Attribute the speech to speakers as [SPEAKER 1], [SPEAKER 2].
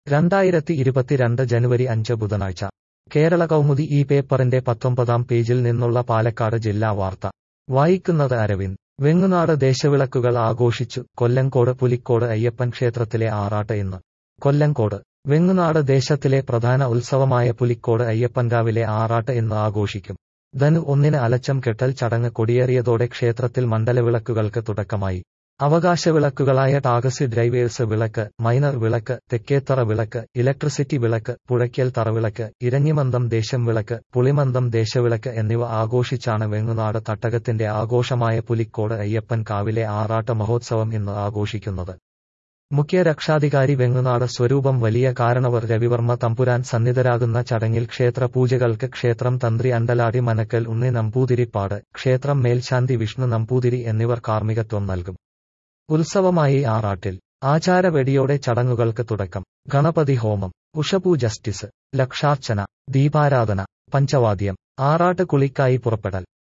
[SPEAKER 1] രണ്ടായിരത്തി ഇരുപത്തിരണ്ട് ജനുവരി അഞ്ച് ബുധനാഴ്ച കേരള കൗമുദി ഈ പേപ്പറിന്റെ പത്തൊമ്പതാം പേജിൽ നിന്നുള്ള പാലക്കാട് ജില്ലാ വാർത്ത വായിക്കുന്നത് അരവിന്ദ് വെങ്ങുനാട് ദേശവിളക്കുകൾ ആഘോഷിച്ചു കൊല്ലങ്കോട് പുലിക്കോട് അയ്യപ്പൻ ക്ഷേത്രത്തിലെ ആറാട്ട് ഇന്ന് കൊല്ലങ്കോട് വെങ്ങുനാട് ദേശത്തിലെ പ്രധാന ഉത്സവമായ പുലിക്കോട് അയ്യപ്പൻകാവിലെ ആറാട്ട് ഇന്ന് ആഘോഷിക്കും ധനു ഒന്നിന് അലച്ചം കെട്ടൽ ചടങ്ങ് കൊടിയേറിയതോടെ ക്ഷേത്രത്തിൽ മണ്ഡലവിളക്കുകൾക്ക് തുടക്കമായി അവകാശവിളക്കുകളായ ടാക്സി ഡ്രൈവേഴ്സ് വിളക്ക് മൈനർ വിളക്ക് തെക്കേത്തറ വിളക്ക് ഇലക്ട്രിസിറ്റി വിളക്ക് പുഴയ്ക്കൽ തറവിളക്ക് ഇരഞ്ഞിമന്തം ദേശം വിളക്ക് പുളിമന്തം ദേശവിളക്ക് എന്നിവ ആഘോഷിച്ചാണ് വെങ്ങുനാട് തട്ടകത്തിന്റെ ആഘോഷമായ പുലിക്കോട് അയ്യപ്പൻ കാവിലെ ആറാട്ട് മഹോത്സവം ഇന്ന് ആഘോഷിക്കുന്നത് മുഖ്യ രക്ഷാധികാരി വെങ്ങുനാട് സ്വരൂപം വലിയ കാരണവർ രവിവർമ്മ തമ്പുരാൻ സന്നിധരാകുന്ന ചടങ്ങിൽ ക്ഷേത്ര പൂജകൾക്ക് ക്ഷേത്രം തന്ത്രി അണ്ടലാടി മനക്കൽ ഉണ്ണി നമ്പൂതിരിപ്പാട് ക്ഷേത്രം മേൽശാന്തി വിഷ്ണു നമ്പൂതിരി എന്നിവർ കാർമ്മികത്വം നൽകും ഉത്സവമായി ആറാട്ടിൽ ആചാര വെടിയോടെ ചടങ്ങുകൾക്ക് തുടക്കം ഗണപതി ഹോമം ഉഷപൂ ജസ്റ്റിസ് ലക്ഷാർച്ചന ദീപാരാധന പഞ്ചവാദ്യം ആറാട്ട് കുളിക്കായി പുറപ്പെടൽ